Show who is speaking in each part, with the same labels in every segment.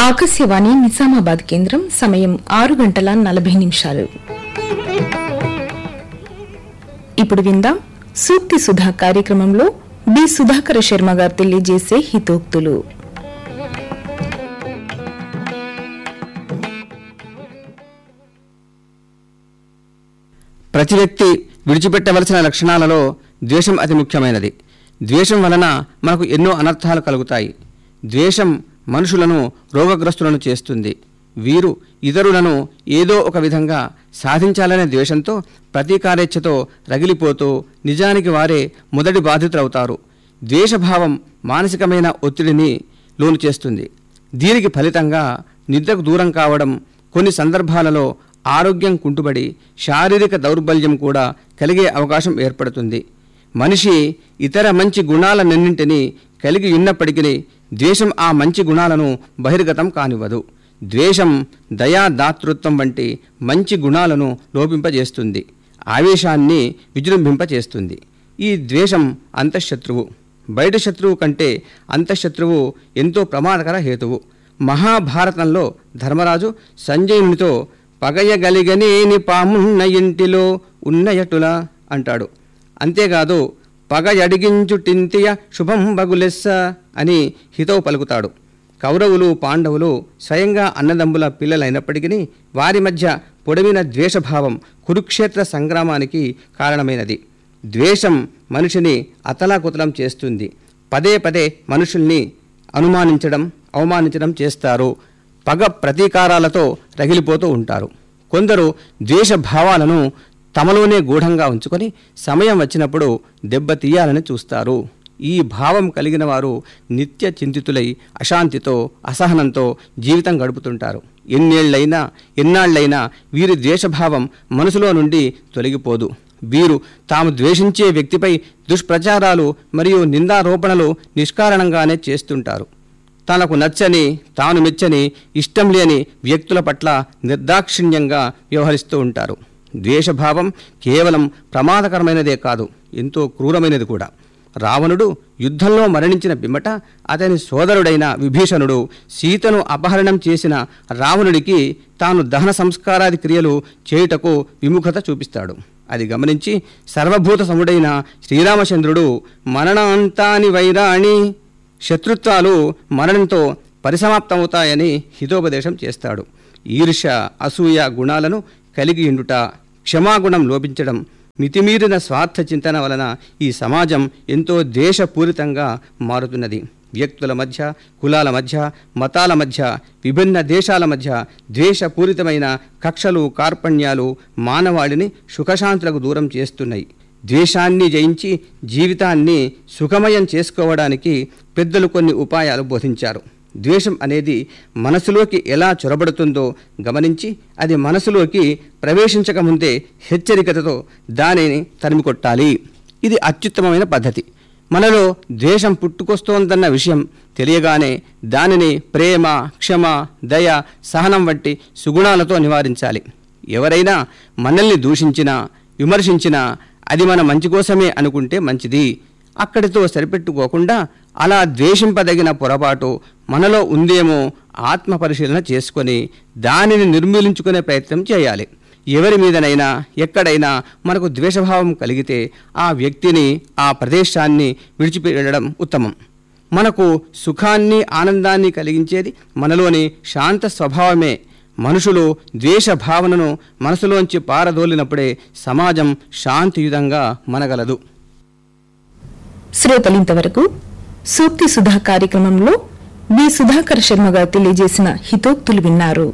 Speaker 1: ఆకాశవాణి నిజామాబాద్ కేంద్రం సమయం ఆరు గంటల నలభై నిమిషాలు ఇప్పుడు విందాం సూక్తి సుధా కార్యక్రమంలో బి సుధాకర శర్మ గారు తెలియజేసే హితోక్తులు
Speaker 2: ప్రతి వ్యక్తి విడిచిపెట్టవలసిన లక్షణాలలో ద్వేషం అతి ముఖ్యమైనది ద్వేషం వలన మనకు ఎన్నో అనర్థాలు కలుగుతాయి ద్వేషం మనుషులను రోగగ్రస్తులను చేస్తుంది వీరు ఇతరులను ఏదో ఒక విధంగా సాధించాలనే ద్వేషంతో ప్రతీకారేచ్ఛతో రగిలిపోతూ నిజానికి వారే మొదటి బాధితులవుతారు ద్వేషభావం మానసికమైన ఒత్తిడిని లోను చేస్తుంది దీనికి ఫలితంగా నిద్రకు దూరం కావడం కొన్ని సందర్భాలలో ఆరోగ్యం కుంటుబడి శారీరక దౌర్బల్యం కూడా కలిగే అవకాశం ఏర్పడుతుంది మనిషి ఇతర మంచి గుణాలన్నింటినీ కలిగి ఉన్నప్పటికీ ద్వేషం ఆ మంచి గుణాలను బహిర్గతం కానివ్వదు ద్వేషం దయా దాతృత్వం వంటి మంచి గుణాలను లోపింపజేస్తుంది ఆవేశాన్ని విజృంభింపజేస్తుంది ఈ ద్వేషం అంతఃశత్రువు బయట శత్రువు కంటే అంతఃశత్రువు ఎంతో ప్రమాదకర హేతువు మహాభారతంలో ధర్మరాజు సంజయునితో పగయగలిగనేని పామున్న ఇంటిలో ఉన్నయటులా అంటాడు అంతేకాదు పగ అడిగించుటింతియ శుభం బగులెస్స అని హితవు పలుకుతాడు కౌరవులు పాండవులు స్వయంగా అన్నదమ్ముల పిల్లలైనప్పటికీ వారి మధ్య పొడవిన ద్వేషభావం కురుక్షేత్ర సంగ్రామానికి కారణమైనది ద్వేషం మనిషిని అతలాకుతలం చేస్తుంది పదే పదే మనుషుల్ని అనుమానించడం అవమానించడం చేస్తారు పగ ప్రతీకారాలతో రగిలిపోతూ ఉంటారు కొందరు ద్వేష భావాలను తమలోనే గూఢంగా ఉంచుకొని సమయం వచ్చినప్పుడు దెబ్బతీయాలని చూస్తారు ఈ భావం కలిగిన వారు నిత్య చింతితులై అశాంతితో అసహనంతో జీవితం గడుపుతుంటారు ఎన్నేళ్లైనా ఎన్నాళ్లైనా వీరి ద్వేషభావం మనసులో నుండి తొలగిపోదు వీరు తాము ద్వేషించే వ్యక్తిపై దుష్ప్రచారాలు మరియు నిందారోపణలు నిష్కారణంగానే చేస్తుంటారు తనకు నచ్చని తాను మెచ్చని ఇష్టం లేని వ్యక్తుల పట్ల నిర్దాక్షిణ్యంగా వ్యవహరిస్తూ ఉంటారు ద్వేషభావం కేవలం ప్రమాదకరమైనదే కాదు ఎంతో క్రూరమైనది కూడా రావణుడు యుద్ధంలో మరణించిన పిమ్మట అతని సోదరుడైన విభీషణుడు సీతను అపహరణం చేసిన రావణుడికి తాను దహన సంస్కారాది క్రియలు చేయుటకు విముఖత చూపిస్తాడు అది గమనించి సర్వభూత సముడైన శ్రీరామచంద్రుడు మరణాంతాని వైరాణి శత్రుత్వాలు మరణంతో పరిసమాప్తమవుతాయని హితోపదేశం చేస్తాడు ఈర్ష అసూయ గుణాలను కలిగి ఉండుట క్షమాగుణం లోపించడం మితిమీరిన స్వార్థ చింతన వలన ఈ సమాజం ఎంతో దేశపూరితంగా మారుతున్నది వ్యక్తుల మధ్య కులాల మధ్య మతాల మధ్య విభిన్న దేశాల మధ్య ద్వేషపూరితమైన కక్షలు కార్పణ్యాలు మానవాళిని సుఖశాంతులకు దూరం చేస్తున్నాయి ద్వేషాన్ని జయించి జీవితాన్ని సుఖమయం చేసుకోవడానికి పెద్దలు కొన్ని ఉపాయాలు బోధించారు ద్వేషం అనేది మనసులోకి ఎలా చొరబడుతుందో గమనించి అది మనసులోకి ప్రవేశించకముందే హెచ్చరికతతో దానిని తరిమికొట్టాలి ఇది అత్యుత్తమమైన పద్ధతి మనలో ద్వేషం పుట్టుకొస్తోందన్న విషయం తెలియగానే దానిని ప్రేమ క్షమ దయ సహనం వంటి సుగుణాలతో నివారించాలి ఎవరైనా మనల్ని దూషించినా విమర్శించినా అది మన మంచి కోసమే అనుకుంటే మంచిది అక్కడితో సరిపెట్టుకోకుండా అలా ద్వేషింపదగిన పొరపాటు మనలో ఉందేమో ఆత్మ పరిశీలన చేసుకొని దానిని నిర్మూలించుకునే ప్రయత్నం చేయాలి ఎవరి మీదనైనా ఎక్కడైనా మనకు ద్వేషభావం కలిగితే ఆ వ్యక్తిని ఆ ప్రదేశాన్ని విడిచిపెట్టడం ఉత్తమం మనకు సుఖాన్ని ఆనందాన్ని కలిగించేది మనలోని శాంత స్వభావమే మనుషులు ద్వేష భావనను మనసులోంచి పారదోలినప్పుడే సమాజం శాంతియుతంగా మనగలదు
Speaker 1: శ్రోతలింతవరకు సూక్తి సుధా కార్యక్రమంలో బి సుధాకర్ శర్మ గారు తెలియజేసిన హితోక్తులు విన్నారు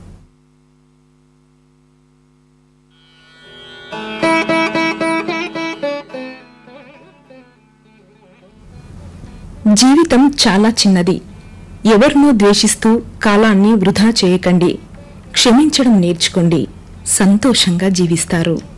Speaker 1: జీవితం చాలా చిన్నది ఎవరినో ద్వేషిస్తూ కాలాన్ని వృధా చేయకండి క్షమించడం నేర్చుకోండి సంతోషంగా జీవిస్తారు